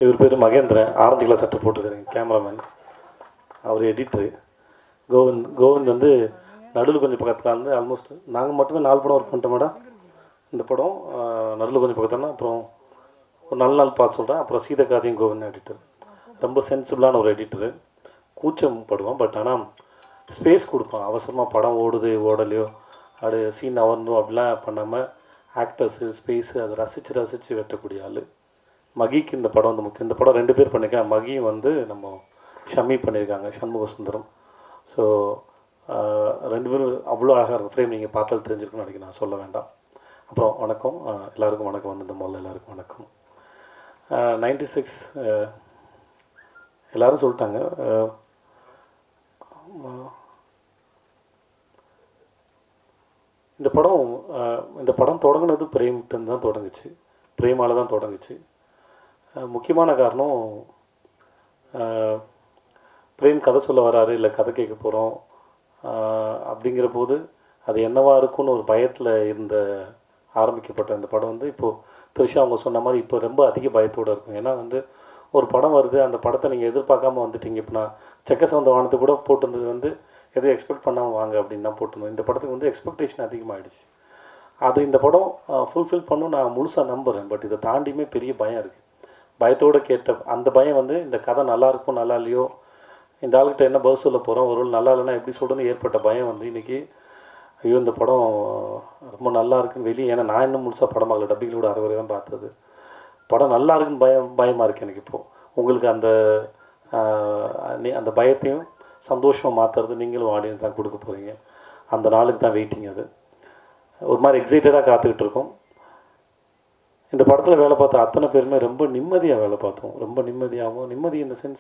இவர் பேர் Mahendran orange colour சட்டை போட்டிருக்காருங்க கேமராமேன் அவர் எடிட்டரு கோவிந்த் கோவிந்த் வந்து நடுவில் கொஞ்சம் பக்கத்தில் வந்து ஆல்மோஸ்ட் நாங்கள் மட்டுமே நாலு படம் ஒர்க் பண்ணிட்டோம் மேடம் இந்த படம் நடுவில் கொஞ்சம் பக்கத்துலனா அப்புறம் ஒரு நல்ல நாள் பார்த்து சொல்கிறேன் அப்புறம் சீதக்காதையும் கோவிந்த் எடிட்டர் ரொம்ப சென்சிபிளான ஒரு எடிட்டரு கூச்சம் படுவான் பட் ஆனால் ஸ்பேஸ் கொடுப்பான் அவசரமாக படம் ஓடுது ஓடலையோ அது சீன் அவர்ந்தும் அப்படிலாம் பண்ணாமல் ஆக்டர்ஸு ஸ்பேஸு அதை ரசித்து ரசித்து வெட்டக்கூடிய ஆள் மகிக்கு இந்த படம் வந்து முக்கியம் இந்த படம் ரெண்டு பேர் பண்ணியிருக்காங்க மகியும் வந்து நம்ம ஷம்மி பண்ணியிருக்காங்க சண்முக சுந்தரம் ஸோ ரெண்டு பேரும் அவ்வளோ அழகாக இருக்கும் ஃப்ரேம் நீங்கள் பார்த்தால் தெரிஞ்சிருக்குன்னு நினைக்கிறேன் நான் சொல்ல வேண்டாம் அப்புறம் வணக்கம் ஆஹ் எல்லாருக்கும் வணக்கம் வந்து இந்த முதல்ல எல்லாருக்கும் வணக்கம் நைன்டி சிக்ஸ் எல்லாரும் சொல்லிட்டாங்க ஆஹ் ஆஹ் இந்த படம் ஆஹ் இந்த படம் தொடங்குனது பிரேம்கிட்ட தான் தொடங்குச்சு பிரேமால தான் தொடங்குச்சு ஆஹ் முக்கியமான காரணம் ஆஹ் பிரேம் கதை சொல்ல வராரு இல்லை கதை கேட்க போகிறோம் அப்படிங்கிற போது அது என்னவா இருக்கும்னு ஒரு பயத்தில் இருந்த ஆரம்பிக்கப்பட்ட இந்த படம் வந்து இப்போது த்ரிஷா அவங்க சொன்ன மாதிரி இப்போ ரொம்ப அதிக பயத்தோடு இருக்கும் ஏன்னா வந்து ஒரு படம் வருது அந்த படத்தை நீங்கள் எதிர்பார்க்காம வந்துட்டீங்க இப்போ நான் செக்க சந்த வானத்தை கூட போட்டிருந்தது வந்து எதுவும் எக்ஸ்பெக்ட் பண்ணாமல் வாங்க அப்படின்னு தான் போட்டிருந்தோம் இந்த படத்துக்கு வந்து எக்ஸ்பெக்டேஷன் அதிகமாகிடுச்சு அது இந்த படம் ஃபுல்ஃபில் பண்ணும் நான் முழுசாக நம்புகிறேன் பட் இதை தாண்டியுமே பெரிய பயம் இருக்குது பயத்தோடு கேட்ட அந்த பயம் வந்து இந்த கதை நல்லா இருக்கும் நல்லா இல்லையோ இந்த ஆளுகிட்ட என்ன பதில் சொல்ல போகிறோம் ஒரு நல்லா இல்லைன்னா எப்படி சொல்கிறது ஏற்பட்ட பயம் வந்து இன்றைக்கி ஐயோ இந்த படம் ரொம்ப நல்லா இருக்குன்னு வெளியே ஏன்னா நான் இன்னும் முழுசாக படம் பார்க்கல டப்பிங்கில் கூட அரை தான் பார்த்தது படம் நல்லா இருக்குன்னு பயம் பயமாக இருக்குது எனக்கு இப்போது உங்களுக்கு அந்த ஆஹ், நீ அந்த பயத்தையும் சந்தோஷமாக மாற்றுறது நீங்களும் ஆடியன்ஸ் தான் கொடுக்க போகிறீங்க அந்த நாளுக்கு தான் வெயிட்டிங் அது ஒரு மாதிரி எக்ஸைட்டடாக காத்துக்கிட்டு இருக்கோம் இந்த படத்தில் வேலை பார்த்த அத்தனை பேருமே ரொம்ப நிம்மதியாக வேலை பார்த்தோம் ரொம்ப நிம்மதியாகவும் நிம்மதி இந்த சென்ஸ்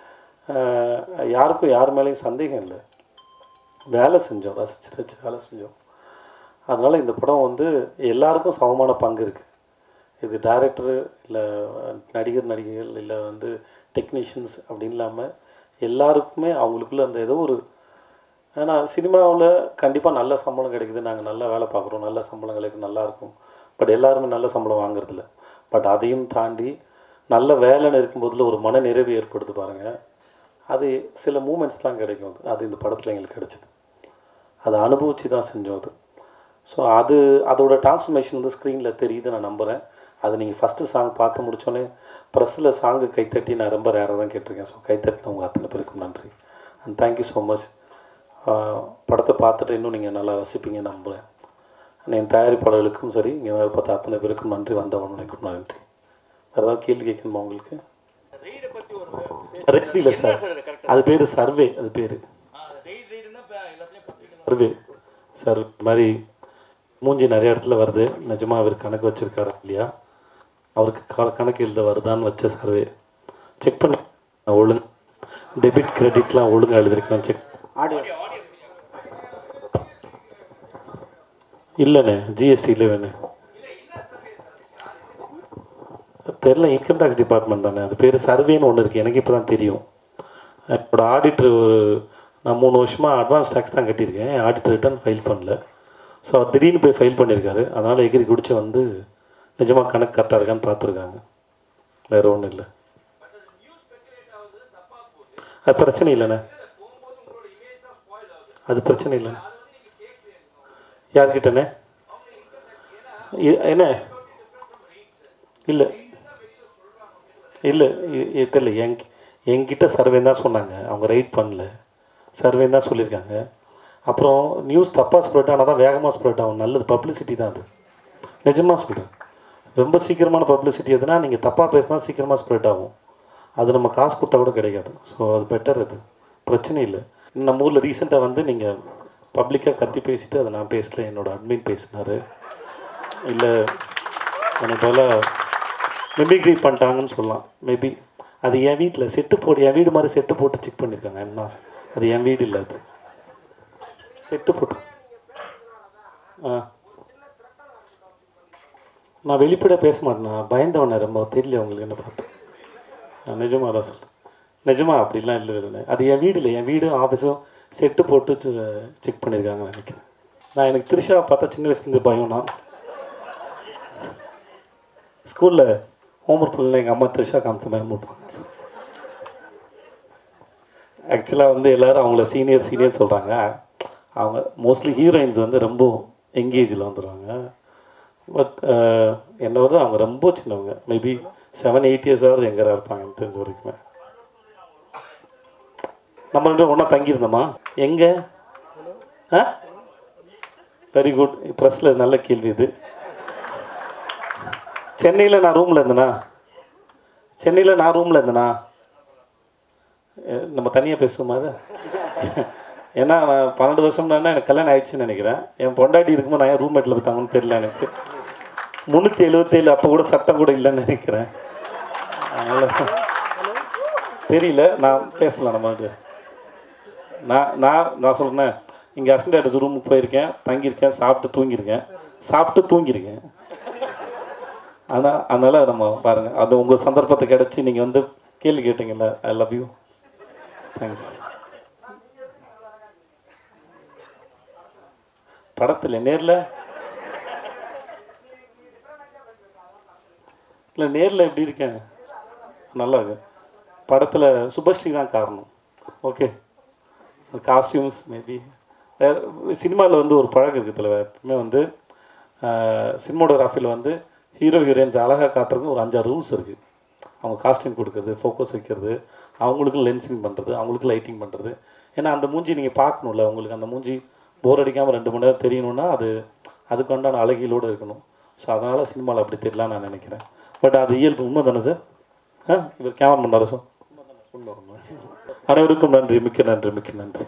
யாருக்கும் யார் மேலேயும் சந்தேகம் இல்லை வேலை செஞ்சோம் ரசிச்சு ரசிச்சு வேலை செஞ்சோம் அதனால் இந்த படம் வந்து எல்லாருக்கும் சமமான பங்கு இருக்குது இது டைரக்டரு இல்லை நடிகர் நடிகைகள் இல்லை வந்து டெக்னீஷியன்ஸ் அப்படின்னு இல்லாமல் எல்லாருக்குமே அவங்களுக்குள்ள அந்த ஏதோ ஒரு ஏன்னா சினிமாவில் கண்டிப்பாக நல்ல சம்பளம் கிடைக்குது நாங்கள் நல்லா வேலை பார்க்குறோம் நல்ல சம்பளம் கிடைக்கும் நல்லா இருக்கும் பட் எல்லாருமே நல்ல சம்பளம் வாங்குறதில்ல பட் அதையும் தாண்டி நல்ல வேலைன்னு இருக்கும்போதில் ஒரு மன நிறைவு ஏற்படுது பாருங்கள் அது சில மூமெண்ட்ஸ் தான் கிடைக்கும் அது. அது இந்த படத்தில் எங்களுக்கு கிடைச்சிது அதை அனுபவித்து தான் செஞ்சோம் அது ஸோ அது அதோட டிரான்ஸ்ஃபர்மேஷன் வந்து ஸ்க்ரீனில் தெரியுது நான் நம்புகிறேன் அது நீங்கள் ஃபஸ்ட்டு சாங் பார்த்து முடிச்சோன்னே ப்ரெஸ்ஸில் சாங்கு கைத்தட்டி நான் ரொம்ப ரேராக தான் கேட்டிருக்கேன் ஸோ கைத்தட்டினவங்க அத்தனை பேருக்கும் நன்றி அண்ட் தேங்க்யூ ஸோ மச் படத்தை பார்த்துட்டு இன்னும் நீங்கள் நல்லா ரசிப்பீங்க நம்புகிறேன் And என் தயாரிப்பாளர்களுக்கும் சரி இங்கே வேலை பார்த்த அத்தனை பேருக்கும் நன்றி வந்தவனுக்கும் நன்றி வேறு ஏதாவது கேள்வி கேட்கணுமா உங்களுக்கு ரெய்டை பத்தி ஒரு ரெட் இல்லை சார் அது பேர் சர்வே அது பேர் ரெய்ட் ரெய்டுன்னா இப்போ எல்லாத்துலேயும் பத்திரிக்கை சர்வே சார் இந்த மாதிரி மூஞ்சி நிறைய இடத்துல வருது நிஜமா அவர் கணக்கு வச்சிருக்காரு இல்லையா அவருக்கு க- கணக்கு எழுத வருதான்னு வச்ச சர்வே செக் பண்ணி நான் ஒழுங்கு டெபிட் கிரெடிட்லாம் ஒழுங்காக எழுதிருக்கேன் செக் இல்லைண்ணே ஜிஎஸ்டி இல்லை வேணே தெரில இன்கம் டேக்ஸ் டிபார்ட்மெண்ட் தானே அது பேர் சர்வேன்னு ஒன்று இருக்குது எனக்கு இப்போ தான் தெரியும் என்னோட ஆடிட்டர் நான் மூணு வருஷமாக அட்வான்ஸ் டேக்ஸ் தான் கட்டியிருக்கேன் ஆடிட்டர் ரிட்டர்ன் ஃபைல் பண்ணல ஸோ அவர் திடீர்னு போய் ஃபைல் பண்ணியிருக்காரு அதனால் எகிரி குடிச்சு வந்து நிஜமாக கணக்கு கரெக்டாக இருக்கான்னு பார்த்துருக்காங்க வேறு ஒன்றும் இல்லை அது பிரச்சனை இல்லைண்ணே அது பிரச்சனை இல்லைண்ணே யார்கிட்டண்ணே இ- என்ன இல்லை இல்லை தெரியல எங் என்கிட்ட சர்வே தான் சொன்னாங்க அவங்க ரைட் பண்ணல சர்வே தான் சொல்லியிருக்காங்க அப்புறம் நியூஸ் தப்பாக ஸ்ப்ரெட் ஆனால் தான் வேகமாக ஸ்ப்ரெட் ஆகும் நல்லது பப்ளிசிட்டி தான் அது நிஜமாக சொல்கிறேன் ரொம்ப சீக்கிரமான பப்ளிசிட்டி எதுனா நீங்கள் தப்பாக பேசினா சீக்கிரமாக ஸ்ப்ரெட் ஆகும் அது நம்ம காசு கொடுத்தா கூட கிடைக்காது ஸோ அது பெட்டர் அது பிரச்சனை இல்லை நம்ம ஊரில் ரீசெண்டாக வந்து நீங்கள் பப்ளிக்காக கத்தி பேசிட்டு அதை நான் பேசல என்னோட அட்மின் பேசினார் இல்லை எனக்கு போல் மிமிக்ரி பண்ணிட்டாங்கன்னு சொல்லலாம் மேபி அது என் வீட்டில் செட்டு போட்டு என் வீடு மாதிரி செட்டு போட்டு செக் பண்ணியிருக்காங்க என்ன அது என் வீடு இல்லை அது செட்டு போட்டு ஆ நான் வெளிப்படையாக பேச மாட்டேன் நான் பயந்தவனே ரொம்ப தெரியல உங்களுக்கு என்ன பார்த்து நான் நிஜமாக தான் சொல்கிறேன் நிஜமா அப்படிலாம் இல்லை இல்லை அது என் வீடு இல்லை என் வீடும் ஆஃபீஸும் செட்டு போட்டு செக் பண்ணியிருக்காங்க நினைக்கிறேன் நான் எனக்கு த்ரிஷா பார்த்தா சின்ன வயசுலேருந்து பயம் நான் ஸ்கூலில் ஹோம்ஒர்க் பண்ணல எங்கள் அம்மா த்ரிஷா காமித்த மாதிரி மூப்பாங்க ஆக்சுவலாக வந்து எல்லாரும் அவங்கள சீனியர் சீனியர் சொல்கிறாங்க அவங்க மோஸ்ட்லி ஹீரோயின்ஸ் வந்து ரொம்ப எங்கேஜில் வந்துடுவாங்க பட் என்னை விட அவங்க ரொம்ப சின்னவங்க மேபி செவன் எயிட் இயர்ஸாவது எங்கரா இருப்பாங்க எனக்கு தெரிஞ்ச வரைக்குமே நம்ம ரெண்டு ஒன்றா தங்கியிருந்தோமா எங்கே ஆ வெரி குட் ப்ரெஸ்ஸில் நல்ல கேள்வி இது சென்னையில் நான் ரூமில் இருந்தேனா சென்னையில் நான் ரூமில் இருந்தேனா அஹ் நம்ம தனியாக பேசுவோமா அது ஏன்னா நான் பன்னெண்டு வருஷம்னா எனக்கு கல்யாணம் ஆயிடுச்சுன்னு நினைக்கிறேன் என் பொண்டாட்டி இருக்கும்போது நான் ஏன் ரூம்மேட்டில் இருக்காங்கன்னு தெரியல எனக்கு முந்நூற்றி எழுபத்தேழு அப்போ கூட சட்டம் கூட இல்லைன்னு நினைக்கிறேன் அதனால் தெரியல நான் பேசலாம் நம்ம அது நான் நான் நான் சொல்கிறேன் இங்கே அசிஸ்டன்ட் அடிச்சு ரூமுக்கு போயிருக்கேன் தங்கியிருக்கேன் சாப்பிட்டு தூங்கியிருக்கேன் சாப்பிட்டு தூங்கியிருக்கேன் ஆனால் அதனால் நம்ம பாருங்கள் அது உங்கள் சந்தர்ப்பத்தை கிடச்சி நீங்கள் வந்து கேள்வி கேட்டீங்கல்ல ஐ லவ் யூ தேங்க்ஸ் படத்தில் நேரில் இல்லை நேரில் எப்படி இருக்கேன் நல்லா இருக்கு படத்தில் சுபஸ்ரீ தான் காரணம் ஓகே காஸ்டியூம்ஸ் மேபி சினிமாவில் வந்து ஒரு பழக்கம் இருக்குது தலைவர் எப்பவுமே வந்து சினிமோடோகிராஃபியில் வந்து ஹீரோ ஹீரோயின்ஸ் அழகாக காட்டுறதுக்கு ஒரு அஞ்சாறு ரூல்ஸ் இருக்குது அவங்க காஸ்டியூம் கொடுக்குறது ஃபோக்கஸ் வைக்கிறது அவங்களுக்கும் லென்சிங் பண்ணுறது அவங்களுக்கும் லைட்டிங் பண்ணுறது ஏன்னா அந்த மூஞ்சி நீங்கள் பார்க்கணும்ல உங்களுக்கு அந்த மூஞ்சி போர் அடிக்காமல் ரெண்டு மணி நேரம் தெரியணும்னா அது அதுக்கு உண்டான அழகியலோடு இருக்கணும் ஸோ அதனால் சினிமாவில் அப்படி தெரியலாம்னு நான் நினைக்கிறேன் பட் அது இயல்பு உண்மை தானே சார் ஆ இவர் கேமரா பண்ணாரு சார் உண்மை உண்மை அனைவருக்கும் நன்றி மிக்க நன்றி மிக்க நன்றி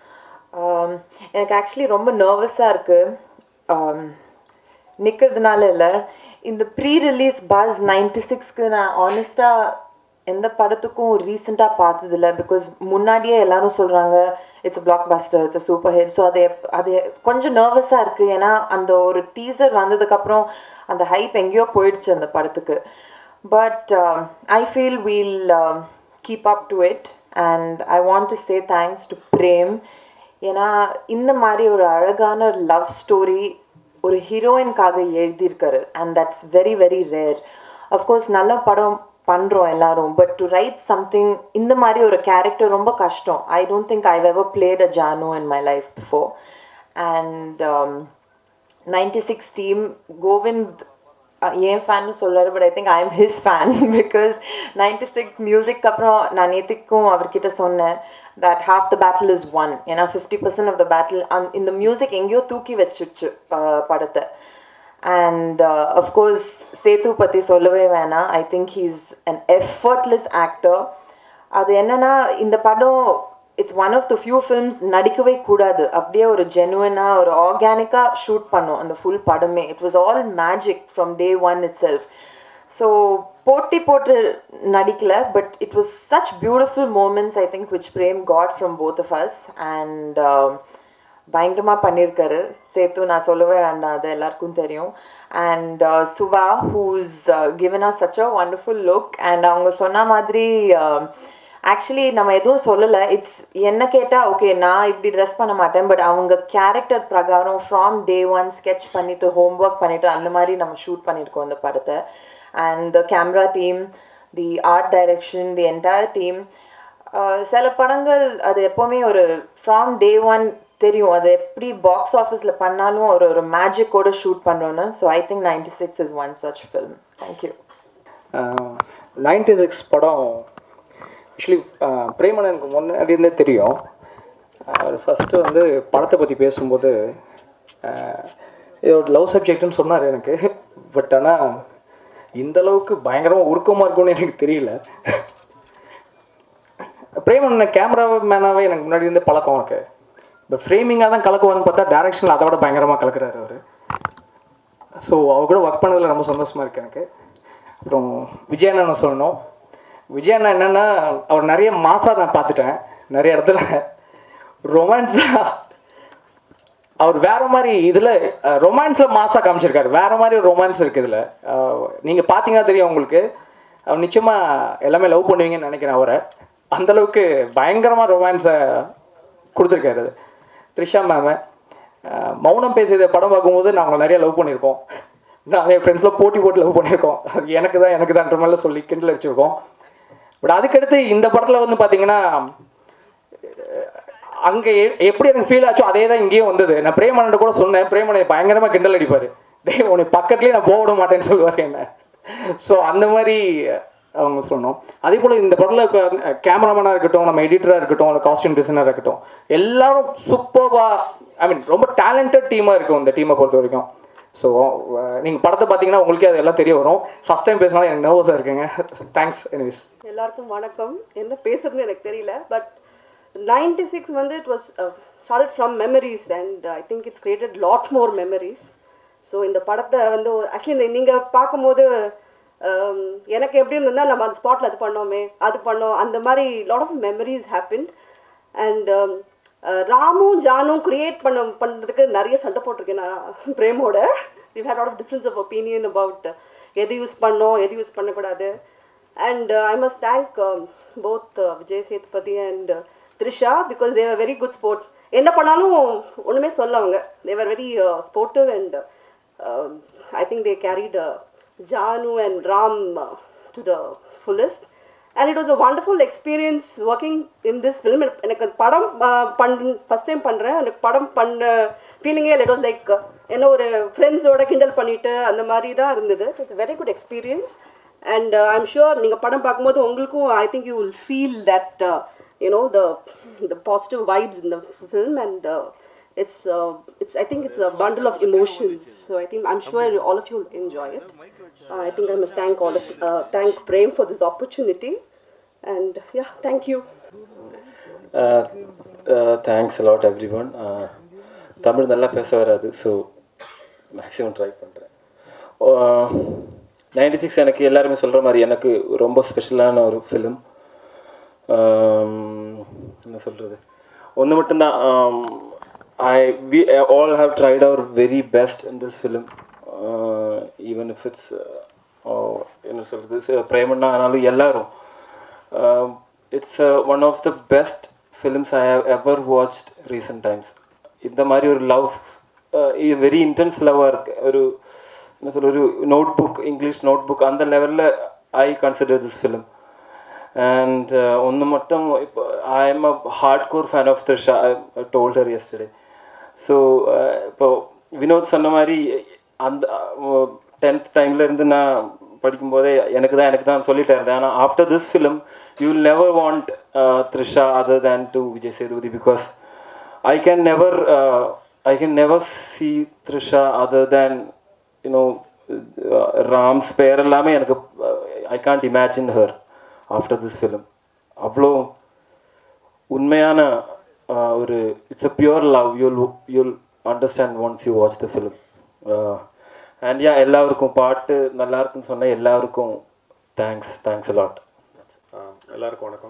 Um, எனக்கு ஆக்சுவலி ரொம்ப நர்வஸாக இருக்குது நிற்கிறதுனால இல்லை இந்த ப்ரீ ரிலீஸ் பாஸ் நைன்டி சிக்ஸ்க்கு நான் ஆனஸ்டாக எந்த படத்துக்கும் ரீசெண்டாக பார்த்ததில்ல பிகாஸ் முன்னாடியே எல்லாரும் சொல்கிறாங்க it's blockbuster it's super hit so அது எப்- அது கொஞ்சம் நர்வஸாக இருக்குது ஏன்னா அந்த ஒரு டீசர் வந்ததுக்கப்புறம் அந்த ஹைப் எங்கேயோ போயிடுச்சு அந்த படத்துக்கு but I feel we'll keep up to it and I want to say thanks to Prem ஏன்னா இந்த மாதிரி ஒரு அழகான லவ் ஸ்டோரி ஒரு ஹீரோயின்காக எழுதியிருக்காரு and that's very very rare of course நல்ல படம் பண்ணுறோம் எல்லாரும் பட் டு ரைட் சம்திங் இந்த மாதிரி ஒரு கேரக்டர் ரொம்ப கஷ்டம் I don't think I ever played a Jaanu in my life before and ninety six team Govind ah, என் ஃபேன் சொல்றாரு but I think I am his fan because ninety six music அப்புறம் நான் நேற்றுக்கும் அவர்கிட்ட சொன்னேன் that half the battle is one ஏன்னா fifty percent of the battle and இந்த music எங்கேயோ தூக்கி வச்சுச்சு அஹ், படத்தை அண்ட் அஃப்கோர்ஸ் சேது பற்றி சொல்லவே வேணாம் I think he's an effortless actor அது என்னன்னா இந்த படம் it's one of the few films நடிக்கவே கூடாது அப்படியே ஒரு ஜெனுவனாக ஒரு ஆர்கானிக்காக ஷூட் பண்ணோம் அந்த ஃபுல் படமே it was all magic from day one itself so போட்டி போட்டு நடிக்கல but it was such beautiful moments I think which Prem got from both of us and பயங்கரமாக பண்ணியிருக்காரு சேத்து நான் சொல்லவே வேண்டாம் அது எல்லாருக்கும் தெரியும் அண்ட் சுவா who's given us such a wonderful look and அவங்க சொன்ன மாதிரி ஆக்சுவலி நம்ம எதுவும் சொல்லலை இட்ஸ் என்ன கேட்டால் ஓகே நான் இப்படி ட்ரெஸ் பண்ண மாட்டேன் பட் அவங்க கேரக்டர் பிரகாரம் ஃப்ராம் டே ஒன் ஸ்கெட்ச் பண்ணிட்டு ஹோம்ஒர்க் பண்ணிட்டு அந்த மாதிரி நம்ம ஷூட் பண்ணியிருக்கோம் அந்த படத்தை and the camera team the art direction the entire team சில படங்கள் அது எப்போவுமே ஒரு ஃப்ராம் டே ஒன் தெரியும் அது எப்படி பாக்ஸ் ஆஃபீஸில் பண்ணாலும் ஒரு ஒரு மேஜிக்கோட ஷூட் பண்ணுறோன்னு so I think ninety six is one such film thank you ninety six படம் ஆக்சுவலி பிரேமன் எனக்கு முன்னாடி இருந்தே தெரியும் அவர் ஃபஸ்ட்டு வந்து படத்தை பற்றி பேசும்போது ஆஹ், இது ஒரு லவ் சப்ஜெக்ட்னு சொன்னார் எனக்கு பட் ஆனால் இந்த அளவுக்கு பயங்கரமாக உருக்கமாக இருக்கும்னு எனக்கு தெரியல பிரேமன் கேமரா மேனாகவே எனக்கு முன்னாடி இருந்தே பழக்கம் இருக்கு இப்போ ஃப்ரேமிங்காக தான் கலக்குவான்னு பார்த்தா டேரக்ஷனில் அதை விட பயங்கரமாக கலக்குறாரு அவர் ஸோ அவர் கூட ஒர்க் பண்ணதில் ரொம்ப சந்தோஷமாக இருக்கு எனக்கு அப்புறம் விஜயண்ணன் சொல்லணும் விஜயண்ணா என்னென்னா அவர் நிறைய மாசாக நான் பார்த்துட்டேன் நிறைய இடத்துல ரொமான்ஸாக அவர் வேற மாதிரி இதில் ரொமான்ஸில் மாசாக காமிச்சிருக்காரு வேற மாதிரி ஒரு ரொமான்ஸ் இருக்குது இதில் நீங்கள் பார்த்தீங்கன்னா தெரியும் உங்களுக்கு அவர் நிச்சயமாக எல்லாமே லவ் பண்ணுவீங்கன்னு நினைக்கிறேன் அவரை அந்த அளவுக்கு பயங்கரமாக ரொமான்ஸை கொடுத்துருக்காரு அது த்ரிஷா மேமு மௌனம் பேசியது படம் பார்க்கும்போது நாங்கள் நிறைய லவ் பண்ணியிருக்கோம் நான் என் ஃப்ரெண்ட்ஸில் போட்டி போட்டு லவ் பண்ணியிருக்கோம் அது எனக்கு தான் எனக்கு தான்ன்ற மாதிரிலாம் சொல்லி கிண்டல் அடிச்சிருக்கோம் பட் அதுக்கடுத்து இந்த படத்தில் வந்து பார்த்தீங்கன்னா அங்கே எப்படி எனக்கு ஃபீல் ஆச்சோ அதே தான் இங்கேயும் வந்தது நான் பிரேமனன் கூட சொன்னேன் பிரேமனை பயங்கரமாக கிண்டல் அடிப்பார் டேய் உன்னை பக்கத்துலேயே நான் போக விட மாட்டேன்னு சொல்லுவார் என்ன ஸோ அந்த மாதிரி அவங்க சொன்னோம் அதே போல் இந்த படத்தில் கேமராமேனாக இருக்கட்டும் நம்ம எடிட்டராக இருக்கட்டும் இல்லை காஸ்டியூம் டிசைனராக இருக்கட்டும் எல்லாரும் சூப்பராக ஐ மீன் ரொம்ப டேலண்டட் டீமாக இருக்கும் இந்த டீமை பொறுத்த வரைக்கும் ஸோ நீங்கள் படத்தை பார்த்தீங்கன்னா உங்களுக்கே அது எல்லாம் தெரிய வரும் ஃபஸ்ட் டைம் பேசினாலும் எனக்கு நர்வஸாக இருக்குங்க தேங்க்ஸ் எனிவேஸ் எல்லாருக்கும் வணக்கம் என்ன பேசுறதுன்னு எனக்கு தெரியல பட் நைன்டி சிக்ஸ் வந்து it was start from memories and I think it's created lot more memories so இந்த படத்தை வந்து ஆக்சுவலி இந்த நீங்கள் பார்க்கும்போது um, எனக்கு எப்படி இருந்ததுன்னா நம்ம அந்த ஸ்பாட்டில் அது பண்ணோமே அது பண்ணோம் அந்த மாதிரி lot of memories happen and ராமும் ஜானும் கிரியேட் பண்ண பண்ணுறதுக்கு நிறைய சண்டை போட்டிருக்கேன் நான் பிரேமோட we had lot of difference of opinion about எது யூஸ் பண்ணோம் எது யூஸ் பண்ணக்கூடாது and I must thank both Vijay Sethupathi and Trisha because they're very good sports என்ன பண்ணாலும் ஒன்றுமே சொல்ல அவங்க they're very sportive and I think they carried Jaanu and Ram to the fullest and it was a wonderful experience working in this film எனக்கு அந்த படம் பண் first time பண்ணுறேன் எனக்கு படம் பண்ண ஃபீலிங்கே இட் வாஸ் லைக் என்ன ஒரு ஃப்ரெண்ட்ஸோட கிண்டல் பண்ணிட்டு அந்த மாதிரி தான் இருந்தது it's very good experience and I'm sure நீங்கள் படம் பார்க்கும்போது உங்களுக்கும் I think you will feel that you know the the positive vibes in the film and it's uh, it's I think it's a bundle of emotions. So I think I'm sure all of you will enjoy it. Uh, I think I must thank all of uh, thank Prem for this opportunity, and yeah, thank you. Thanks a lot everyone Tamil நல்லா பேச வராது so maximum try பண்ணுறேன் ninety six எனக்கு எல்லாருமே சொல்கிற மாதிரி எனக்கு ரொம்ப ஸ்பெஷலான ஒரு ஃபிலிம் என்ன சொல்கிறது ஒன்று மட்டும்தான் I we all have tried our very best in this film even if it's என்ன சொல்கிறது பிரேமண்ணா ஆனாலும் எல்லாரும் it's one of the best films I have ever watched recent times இந்த மாதிரி ஒரு லவ் வெரி இன்டென்ஸ் லவ்வாக இருக்கு ஒரு என்ன சொல்ற ஒரு notebook English notebook அந்த லெவலில் I consider this film and ஒன்று மட்டும் இப்போ I am a hardcore fan of Trisha I told her yesterday so இப்போ வினோத் சொன்ன மாதிரி அந்த டென்த் டைம்ல இருந்து நான் படிக்கும்போதே எனக்கு தான் எனக்கு தான் சொல்லிட்டே இருந்தேன் ஆனால் after this film you will never want Trisha other than to Vijay Sethupathi because I can never I can never see Trisha other than you know Ram's pair எல்லாமே எனக்கு I can't imagine her after this film அவ்வளோ உண்மையான ஒரு it's a pure love you'll you'll understand once you watch the film and yeah எல்லாருக்கும் பாட்டு நல்லா இருக்குன்னு சொன்ன எல்லாருக்கும் தேங்க்ஸ் தேங்க்ஸ் லாட் எல்லாருக்கும் வணக்கம்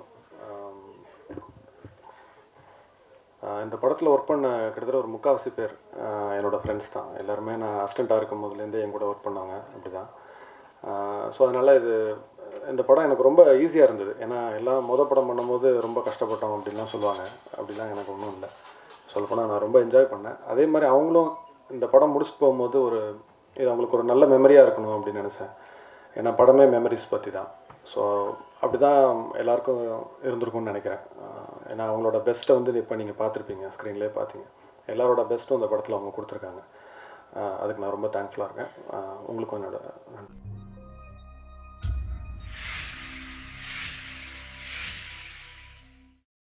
இந்த படத்தில் ஒர்க் பண்ண கிட்டத்தட்ட ஒரு முக்கால்வாசி பேர் என்னோடய ஃப்ரெண்ட்ஸ் தான் எல்லாருமே நான் அசிஸ்டண்ட்டாக இருக்கும் போதுலேருந்தே என் கூட ஒர்க் பண்ணாங்க அப்படி தான் ஸோ அதனால் இது இந்த படம் எனக்கு ரொம்ப ஈஸியாக இருந்தது ஏன்னா எல்லாம் மொதல் படம் பண்ணும்போது ரொம்ப கஷ்டப்பட்டோம் அப்படின்லாம் சொல்லுவாங்க அப்படிலாம் எனக்கு ஒன்றும் இல்லை சொல்லப்போனால் நான் ரொம்ப என்ஜாய் பண்ணேன் அதே மாதிரி அவங்களும் இந்த படம் முடிச்சுட்டு போகும்போது ஒரு இது அவங்களுக்கு ஒரு நல்ல மெமரியாக இருக்கணும் அப்படின்னு நினச்சேன் ஏன்னா படமே மெமரிஸ் பற்றி தான் ஸோ அப்படி தான் எல்லாருக்கும் இருந்திருக்கும்னு நினைக்கிறேன் ஏன்னா அவங்களோட பெஸ்ட்டை வந்து இப்போ நீங்கள் பார்த்துருப்பீங்க ஸ்க்ரீன்லேயே பார்த்தீங்க எல்லாரோட பெஸ்ட்டும் இந்த படத்தில் அவங்க கொடுத்துருக்காங்க அதுக்கு நான் ரொம்ப தேங்க்ஃபுல்லாக இருக்கேன் உங்களுக்கும் என்னோட நன்றி